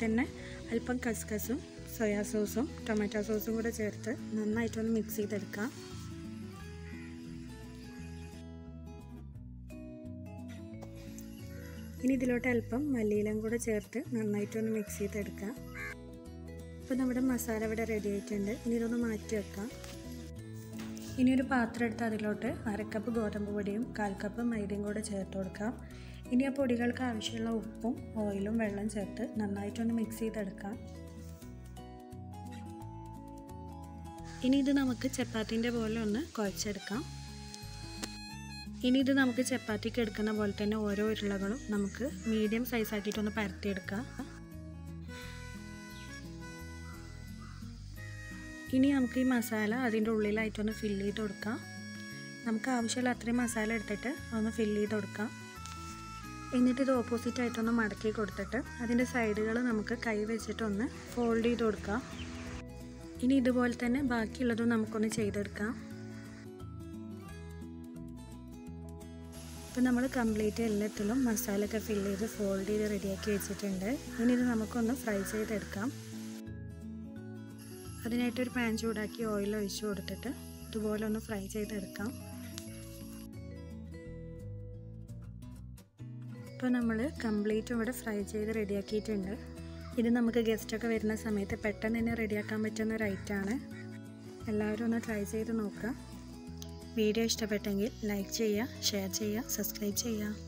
തന്നെ അല്പം കസ്കസും സോയാ സോസും ടൊമാറ്റോ സോസും കൂടെ ചേർത്ത് നന്നായിട്ടൊന്ന് മിക്സ് ചെയ്തെടുക്കാം ഇനി ഇതിലോട്ട് അല്പം മല്ലിയിലും കൂടെ ചേർത്ത് നന്നായിട്ടൊന്ന് മിക്സ് ചെയ്തെടുക്കാം ഇപ്പോൾ നമ്മുടെ മസാല ഇവിടെ റെഡി ആയിട്ടുണ്ട് ഇനി ഇതൊന്ന് മാറ്റി വെക്കാം ഇനി ഒരു പാത്രം എടുത്ത് അതിലോട്ട് അരക്കപ്പ് ഗോതമ്പ് പൊടിയും കാൽ കപ്പ് മൈദയും കൂടെ ചേർത്ത് കൊടുക്കാം ഇനി ആ പൊടികൾക്ക് ആവശ്യമുള്ള ഉപ്പും ഓയിലും വെള്ളം ചേർത്ത് നന്നായിട്ടൊന്ന് മിക്സ് ചെയ്തെടുക്കാം ഇനി ഇത് നമുക്ക് ചപ്പാത്തിൻ്റെ പോലെ ഒന്ന് കുഴച്ചെടുക്കാം ഇനി ഇത് നമുക്ക് ചപ്പാത്തിക്ക് എടുക്കുന്ന പോലെ തന്നെ ഓരോ ഉരുളകളും നമുക്ക് മീഡിയം സൈസ് ആക്കിയിട്ടൊന്ന് പരത്തിയെടുക്കാം ഇനി നമുക്ക് ഈ മസാല അതിൻ്റെ ഉള്ളിലായിട്ടൊന്ന് ഫില്ല് ചെയ്ത് കൊടുക്കാം നമുക്ക് ആവശ്യമുള്ള അത്രയും മസാല എടുത്തിട്ട് ഒന്ന് ഫില്ല് ചെയ്ത് കൊടുക്കാം എന്നിട്ട് ഇത് ഓപ്പോസിറ്റ് ആയിട്ടൊന്ന് മടക്കി കൊടുത്തിട്ട് അതിൻ്റെ സൈഡുകൾ നമുക്ക് കൈ വെച്ചിട്ടൊന്ന് ഫോൾഡ് ചെയ്ത് കൊടുക്കാം ഇനി ഇതുപോലെ തന്നെ ബാക്കിയുള്ളതും നമുക്കൊന്ന് ചെയ്തെടുക്കാം ഇപ്പം നമ്മൾ കംപ്ലീറ്റ് എല്ലാത്തിലും മസാലയൊക്കെ ഫില്ല് ചെയ്ത് ഫോൾഡ് ചെയ്ത് റെഡിയാക്കി വെച്ചിട്ടുണ്ട് ഇനി ഇത് നമുക്കൊന്ന് ഫ്രൈ ചെയ്തെടുക്കാം അതിനായിട്ട് ഒരു പാൻ ചൂടാക്കി ഓയിൽ ഒഴിച്ചു കൊടുത്തിട്ട് ഇതുപോലെ ഒന്ന് ഫ്രൈ ചെയ്തെടുക്കാം ഇപ്പോൾ നമ്മൾ കംപ്ലീറ്റ് ഇവിടെ ഫ്രൈ ചെയ്ത് റെഡിയാക്കിയിട്ടുണ്ട് ഇത് നമുക്ക് ഗസ്റ്റൊക്കെ വരുന്ന സമയത്ത് പെട്ടെന്ന് തന്നെ റെഡിയാക്കാൻ പറ്റുന്ന ഒരു ഐറ്റമാണ് എല്ലാവരും ഒന്ന് ട്രൈ ചെയ്ത് നോക്കുക വീഡിയോ ഇഷ്ടപ്പെട്ടെങ്കിൽ ലൈക്ക് ചെയ്യുക ഷെയർ ചെയ്യുക സബ്സ്ക്രൈബ് ചെയ്യുക